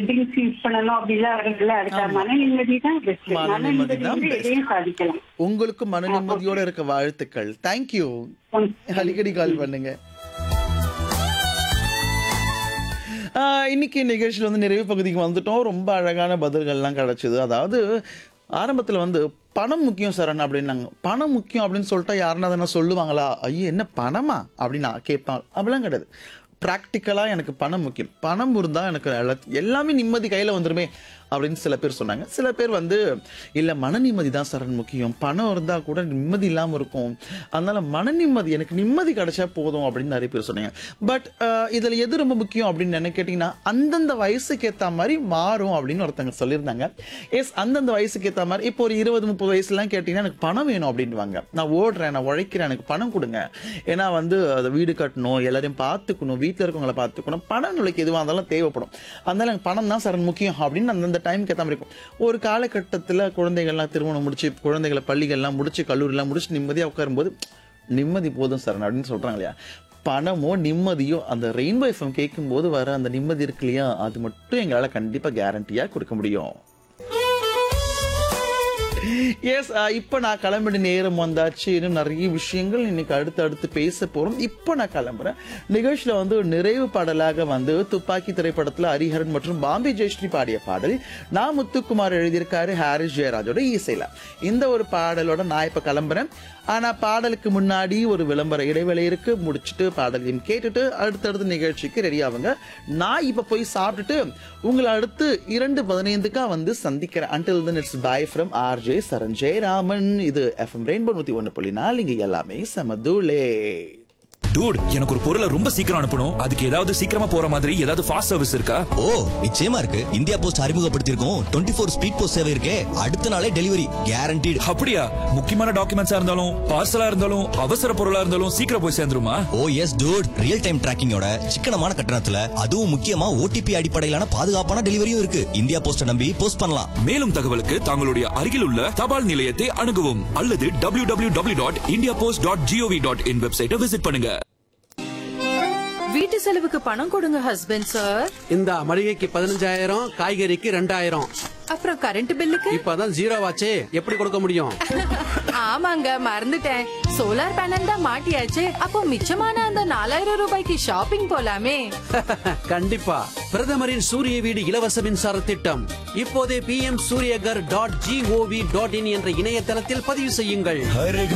Drinks use பண்ணணும் அப்படிலாம் இருக்குல்ல அதுக்கு மன நிம்மதி தான் பெஸ்ட் மன மன நிம்மதி நிம்மதி தான் வந்து best. எதையும் சாதிக்கலாம் உங்களுக்கு மன நிம்மதியோட இருக்க வாழ்த்துக்கள் தேங்க்யூ ம். அடிக்கடி கால் பண்ணுங்க ஆஹ் இன்னைக்கு நிகழ்ச்சியில் வந்து நிறைவு பகுதிக்கு வந்துட்டோம் ரொம்ப அழகான பதில்கள்லாம் கிடைச்சது அதாவது ஆரம்பத்தில் வந்து பணம் முக்கியம் சரண் அப்படின்னாங்க பணம் முக்கியம் அப்படின்னு சொல்லிட்டா யாருன்னா தானே சொல்லுவாங்களா ஐயோ என்ன பணமா அப்படின்னு நான் கேட்பாங்க அப்படிலாம் கிடையாது ப்ராக்டிக்கலாக எனக்கு பணம் முக்கியம் பணம் இருந்தால் எனக்கு எல்லா- எல்லாமே நிம்மதி கையில் வந்துருமே அப்படின்னு சில பேர் சொன்னாங்க சில பேர் வந்து இல்லை மன நிம்மதி தான் சரண் முக்கியம் பணம் இருந்தால் கூட நிம்மதி இல்லாமல் இருக்கும் அதனால மன நிம்மதி எனக்கு நிம்மதி கிடைச்சா போதும் அப்படின்னு நிறைய பேர் சொன்னாங்க பட் இதில் எது ரொம்ப முக்கியம் அப்படின்னு என்ன கேட்டிங்கன்னா அந்தந்த வயசுக்கு ஏற்ற மாதிரி மாறும் அப்படின்னு ஒருத்தங்க சொல்லியிருந்தாங்க எஸ் அந்தந்த வயசுக்கு ஏற்ற மாதிரி இப்போ ஒரு இருபது முப்பது வயசுலாம் கேட்டிங்கன்னா எனக்கு பணம் வேணும் அப்படின்வாங்க நான் ஓடுறேன் நான் உழைக்கிறேன் எனக்கு பணம் கொடுங்க ஏன்னா வந்து அதை வீடு கட்டணும் எல்லாரையும் பார்த்துக்கணும் வீட்டில் இருக்கவங்கள பார்த்துக்கணும் பணம் உங்களுக்கு எதுவாக இருந்தாலும் தேவைப்படும் அதனால எனக்கு பணம் தான் சரண் முக்கியம் அப்படின்னு அந்தந்த டைமுக்கு ஏற்ற மாதிரி இருக்கும் ஒரு காலகட்டத்தில் குழந்தைகள்லாம் திருமணம் முடிச்சு குழந்தைகளை பள்ளிகள்லாம் முடிச்சு கல்லூரிலாம் முடிச்சு நிம்மதியாக உட்காரும்போது நிம்மதி போதும் சரண் அப்படின்னு சொல்கிறாங்க இல்லையா பணமோ நிம்மதியோ அந்த ரெயின்போ எஃப்எம் கேட்கும்போது வர அந்த நிம்மதி இருக்கு இல்லையா அது மட்டும் எங்களால் கண்டிப்பாக கேரண்டியாக கொடுக்க முடியும் எஸ் இப்போ நான் கிளம்பிட நேரம் வந்தாச்சு இன்னும் நிறைய விஷயங்கள் இன்னைக்கு அடுத்து அடுத்து பேச போறோம் இப்போ நான் கிளம்புறேன் நிகழ்ச்சியில வந்து நிறைவு பாடலாக வந்து துப்பாக்கி திரைப்படத்துல ஹரிஹரன் மற்றும் பாம்பே ஜெயஸ்ரீ பாடிய பாடல் நான் முத்துக்குமார் எழுதியிருக்காரு ஹாரிஸ் ஜெயராஜோட இசையில இந்த ஒரு பாடலோட நான் இப்ப கிளம்புறேன் ஆனா பாடலுக்கு முன்னாடி ஒரு விளம்பர இடைவேளை இருக்கு முடிச்சுட்டு பாடலையும் கேட்டுட்டு அடுத்தடுத்த நிகழ்ச்சிக்கு ரெடி ஆகுங்க நான் இப்ப போய் சாப்பிட்டுட்டு உங்களை அடுத்து இரண்டு பதினைந்துக்கா வந்து சந்திக்கிறேன் until then it's bye from RJ Saran Jayaraman இது எஃப்எம் ரெயின்போ நூத்தி ஒன்று புள்ளி நாலு இங்க எல்லாமே சமதுலே டூட் எனக்கு ஒரு பொருளை ரொம்ப சீக்கிரம் அனுப்பணும் அதுக்கு ஏதாவது சீக்கிரமா போற மாதிரி ஏதாவது ஃபாஸ்ட் சர்வீஸ் இருக்கா ஓ நிச்சயமா இருக்கு இந்தியா போஸ்ட் அறிமுகப்படுத்தியிருக்கோம் டுவெண்ட்டி ஃபோர் ஸ்பீட் போஸ்ட் சேவை இருக்கே அடுத்த நாளே டெலிவரி கேரண்டீடு அப்படியா முக்கியமான டாக்குமெண்ட்ஸா இருந்தாலும் பார்சலா இருந்தாலும் அவசர பொருளா இருந்தாலும் சீக்கிரம் போய் சேர்ந்துருமா oh yes dude real time டிராக்கிங்கோட சிக்கனமான கட்டணத்துல அதுவும் முக்கியமா ஓடிபி அடிப்படையிலான பாதுகாப்பான டெலிவரியும் இருக்கு இந்தியா போஸ்ட நம்பி போஸ்ட் பண்ணலாம் மேலும் தகவலுக்கு தங்களுடைய அருகில் உள்ள தபால் நிலையத்தை அணுகவும் அல்லது W W W dot India post dot gov dot in வெப்சைட்டை விசிட் பண்ணுங்க வீட்டு செலவுக்கு பணம் கொடுங்க ஹஸ்பண்ட் சார் இந்த மளிகைக்கு பதினஞ்சாயிரம் காய்கறிக்கு ரெண்டாயிரம் அப்புறம் கரண்ட் பில்லுக்கு இப்பதான் ஜீரோ ஆச்சே எப்படி கொடுக்க முடியும் ஆமாங்க மறந்துட்டேன் சோலார் பேனல் தான் மாட்டியாச்சு அப்போ மிச்சமான அந்த நாலாயிரம் ரூபாய்க்கு ஷாப்பிங் போலாமே கண்டிப்பா பிரதமரின் சூரிய வீடு இலவச மின்சார திட்டம் இப்போதே P M Suryaghar dot gov dot in என்ற இணையதளத்தில் பதிவு செய்யுங்கள்